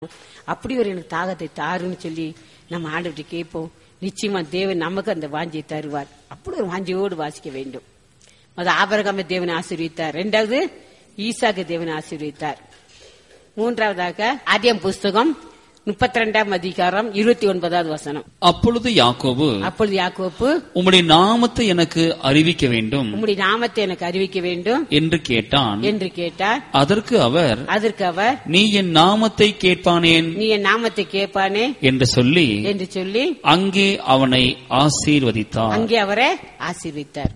அப்படி ஒரு எனக்கு தாகத்தை தாருன்னு சொல்லி நம்ம ஆண்டுகிட்ட கேட்போம் நிச்சயமா தேவன் நமக்கு அந்த வாஞ்சியை தருவார் அப்படி ஒரு வாஞ்சியோடு வாசிக்க வேண்டும் அது ஆபரகாம தேவன் ஆசீர்வித்தார் ரெண்டாவது ஈசாக்கு தேவன் ஆசீர்வித்தார் மூன்றாவதாக ஆதியம் புஸ்தகம் முப்பத்தி ரெண்டாம் அதிகாரம் இருபத்தி ஒன்பதாவது வசனம் அப்பொழுது யாக்கோபு அப்பொழுது யாக்கோப்பு உம்முடைய நாமத்தை எனக்கு அறிவிக்க வேண்டும் உம்முடைய நாமத்தை எனக்கு அறிவிக்க வேண்டும் என்று கேட்டான் என்று கேட்டார் அதற்கு அவர் அதற்கு அவர் நீ என் நாமத்தை கேட்பானேன் நீ என் நாமத்தை கேட்பானே என்று சொல்லி என்று சொல்லி அங்கே அவனை ஆசீர்வதித்தார் அங்கே அவரை ஆசீர்வித்தார்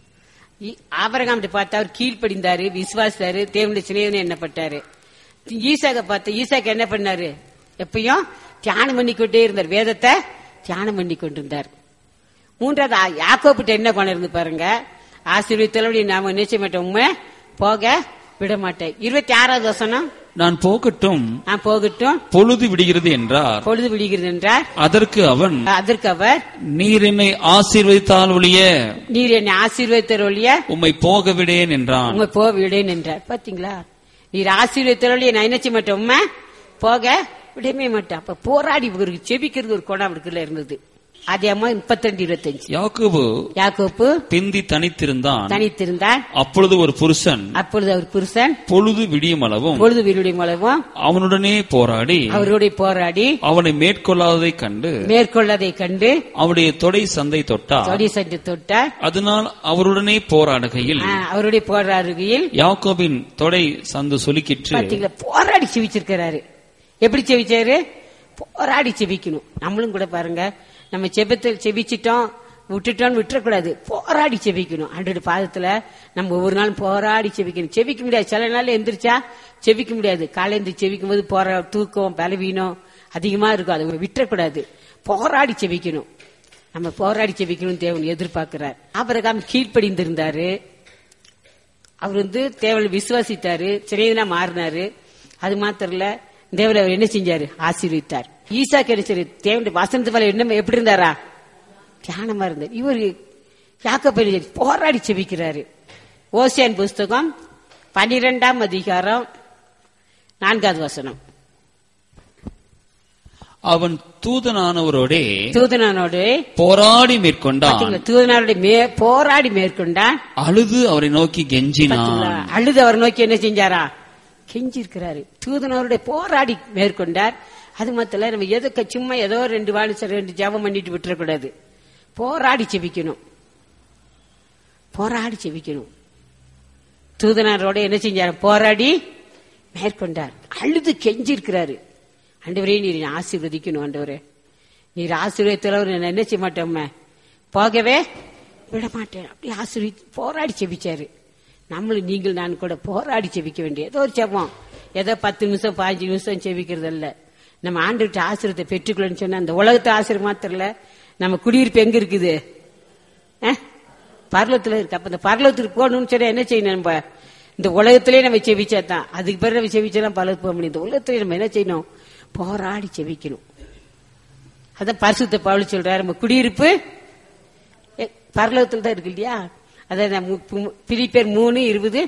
இ- ஆபிரகாம்கிட்ட பார்த்து அவர் கீழ்ப்படிந்தாரு விசுவாசாரு தேவனுடைய சிநேகன் எண்ணப்பட்டாரு ஈசாக்க பார்த்து ஈசாக்கு என்ன பண்ணாரு எப்பயும் தியானம் பண்ணிக்கொண்டே இருந்தார் வேதத்தை தியானம் பண்ணி கொண்டிருந்தார் மூன்றாவது ஆ- யாக்கோபிட்ட என்ன பண்ணிருந்து பாருங்க ஆசீர்வித்தலோடு நாம நிச்சய மாட்டோம் உண்மை போக விட மாட்டேன் இருபத்தி ஆறாவது வசனம் நான் போகட்டும் நான் போகட்டும் பொழுது விடுகிறது என்றார் பொழுது விடுகிறது என்றார் அதற்கு அவன் அதற்கு அவர் நீர் என்னை ஆசீர்வதித்தால் ஒழிய நீர் என்னை ஆசீர்வதித்தர் ஒழிய உம்மை போக விடேன் என்றான் உங்க போக விடேன் என்றார் பாத்தீங்களா நீர் ஆசீர்வதித்தவர்களே நான் நினைச்ச மாட்டேன் உண்மை போக விடவே மாட்டேன் அப்ப போராடி இவருக்கு செபிக்கிறது ஒரு குணம் அவருக்குள்ள இருந்தது அதே மாதிரி முப்பத்தி ரெண்டு இருபத்தஞ்சு யாக்கோபு யாக்கோப்பு பிந்தி தனித்திருந்தான் தனித்திருந்தார் அப்பொழுது ஒரு புருஷன் அப்பொழுது அவர் புருஷன் பொழுது விடியும் அளவும் பொழுது வீருடைய மூலமும் அவனுடனே போராடி அவரோட போராடி அவனை மேற்கொள்ளாததைக் கண்டு மேற்கொள்ளதை கண்டு அவனுடைய தொடை சந்தை தொட்டார் தொடி சென்று தொட்டார் அதனால் அவருடனே போராடுகையில் ஆ, அவருடைய போராடுகையில் யாக்கோபின் தொடை சந்து சொலுக்கிற்று பாத்தீங்களா போராடி செவிச்சிருக்கிறாரு எப்படி செவிச்சாரு போராடி செவிக்கணும் நம்மளும் கூட பாருங்க நம்ம செபத்தில் செவிச்சிட்டோம் விட்டுட்டோம்னு விட்டுறக்கூடாது போராடி செவிக்கணும் அன்றோட பாதத்துல நம்ம ஒவ்வொரு நாளும் போராடி செவிக்கணும் செவிக்க முடியாது சில நாள் எந்திரிச்சா செவிக்க முடியாது காலை எந்திரிச்சு செவிக்கும் போது போரா தூக்கம் பலவீனம் அதிகமா இருக்கும் அதை விட்டுறக்கூடாது போராடி செவிக்கணும் நம்ம போராடி செவிக்கணும் தேவன் எதிர்பார்க்கிறார் ஆபரகாம் கீழ்ப்படிந்திருந்தாரு அவர் வந்து தேவனை விசுவாசித்தாரு சிறையனா மாறினாரு அது மாத்திரம் இல்ல தேவனை அவர் என்ன செஞ்சாரு ஆசீர்வித்தார் ஈசா கிடைச்சாரு தேவனுடைய வசனத்து மேல என்ன எப்படி இருந்தாரா தியானமா இருந்தார் இவர் யாக்கப்பை போராடி செபிக்கிறாரு ஓசியான் புஸ்தகம் பனிரெண்டாம் அதிகாரம் நான்காவது வசனம் அவன் தூதனானவரோடே தூதனானோடு போராடி மேற்கொண்டான் பாத்தீங்களா, தூதனானோட மே- போராடி மேற்கொண்டான் அழுது அவரை நோக்கி கெஞ்சினான் பாத்தீங்களா? அழுது அவர் நோக்கி என்ன செஞ்சாரா கெஞ்சிருக்கிறாரு தூதனவருடைய போராடி மேற்கொண்டார் அது மாத்திர நம்ம எதுக்கு சும்மா ஏதோ ரெண்டு வாணி ரெண்டு ஜெபம் பண்ணிட்டு விட்டுறக்கூடாது போராடி செபிக்கணும் போராடி செபிக்கணும் தூதனாரோட என்ன செஞ்சாரு போராடி மேற்கொண்டார் அழுது கெஞ்சிருக்கிறாரு ஆண்டவரே நீர் என்னை ஆசீர்வதிக்கணும் ஆண்டவரே நீர் ஆசீர்வதித்தவர் நான் என்ன செய்ய மாட்டோம்மா போகவே விட மாட்டேன் அப்படி ஆசீர்வி போராடி செபிச்சாரு நம்மளும் நீங்கள் நான் கூட போராடி செபிக்க வேண்டிய ஏதோ ஒரு செபம் ஏதோ பத்து நிமிஷம் பாஞ்சு நிமிஷம் செபிக்கிறது இல்ல நம்ம ஆண்டுகிட்ட ஆசிரியத்தை பெற்றுக்கொள்ளன்னு சொன்னா அந்த உலகத்தை ஆசிரியர் மாத்திரம் இல்ல நம்ம குடியிருப்பு எங்க இருக்குது அஹ்? பரலத்துல இருக்கு அப்ப இந்த பரலத்துக்கு போகணும்னு சொன்னா என்ன செய்யணும் நம்ம இந்த உலகத்திலே நம்ம செவிச்சா தான் அதுக்கு பிறகு நம்ம செவிச்சா பலருக்கு போக முடியும் இந்த உலகத்திலே நம்ம என்ன செய்யணும் போராடி செவிக்கணும் அதான் பரிசுத்த பவுல் சொல்றாரு நம்ம குடியிருப்பு எ, பரலோகத்துல தான் இருக்கு இல்லையா அதான் பிலிப்பேர் மூணு இருபது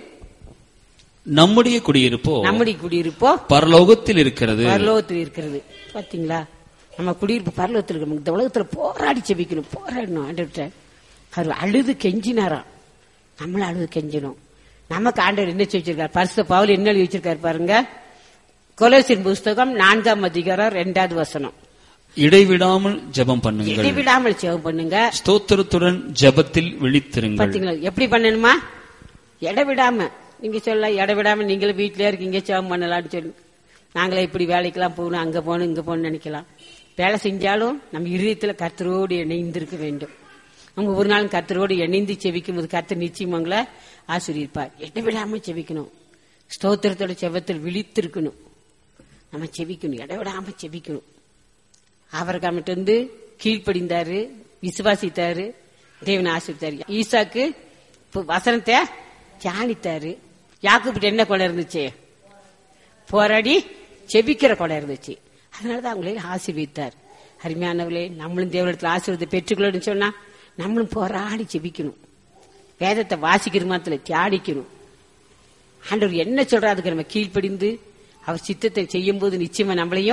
நம்முடைய குடியிருப்போ நம்முடைய குடியிருப்போ பரலோகத்தில் இருக்கிறது பரலோகத்தில் இருக்கிறது பாத்தீங்களா நம்ம குடியிருப்பு பரலோகத்தில் இருக்கு இந்த உலகத்துல போராடி செபிக்கணும் போராடணும் ஆண்டவர்கிட்ட அவர் அழுது கெஞ்சினாராம் நம்மளும் அழுது கெஞ்சணும் நமக்கு ஆண்டவர் என்ன வச்சிருக்காரு பரிசு பவுல் என்ன எழுதி வச்சிருக்காரு பாருங்க கொலோசின் புஸ்தகம் நான்காம் அதிகாரம் ரெண்டாவது வசனம் இடைவிடாமல் ஜெபம் பண்ணுங்கள் இடைவிடாமல் சேவம் பண்ணுங்க ஸ்தோத்திரத்துடன் ஜெபத்தில் விழித்திருங்கள் பாத்தீங்களா எப்படி பண்ணணுமா இடவிடாம நீங்க சொல்ல இடவிடாம நீங்களும் வீட்டிலே இருக்கீங்க சேவம் பண்ணலாம்னு சொல்லி நாங்களே இப்படி வேலைக்கெல்லாம் போகணும் அங்க போகணும் இங்க போகணும்னு நினைக்கலாம் வேலை செஞ்சாலும் நம்ம இருதயத்துல கர்த்தரோடு இணைந்திருக்க வேண்டும் நம்ம ஒரு நாள் கர்த்தரோடு இணைந்து செவிக்கும் போது கர்த்தர் நிச்சயம் உங்களை ஆசிரியப்பார் இடவிடாம செவிக்கணும் ஸ்தோத்திரத்தோட செவத்தில் விழித்திருக்கணும் நம்ம செவிக்கணும் இடவிடாம செவிக்கணும் அவர்கிட்ட இருந்து கீழ்ப்படிந்தாரு விசுவாசித்தாரு தேவன் ஆசிரித்தாரு ஈசாக்கு இப்ப வசனத்தை தியானித்தாரு யாக்குப்பிட்ட என்ன கொலை இருந்துச்சு போராடி செபிக்கிற கொலை இருந்துச்சு அதனாலதான் அவங்களே ஆசீர்வித்தார் அருமையானவர்களே நம்மளும் தேவனிடத்துல ஆசீர்வாதத்தை பெற்றுக்கொள்ளணும்னு சொன்னா நம்மளும் போராடி செபிக்கணும் வேதத்தை வாசிக்கிற மாத்திர தியானிக்கணும் ஆண்டவர் என்ன சொல்றா அதுக்கு நம்ம கீழ்ப்படிந்து அவர் சித்தத்தை செய்யும் போது நிச்சயமா நம்மளையும்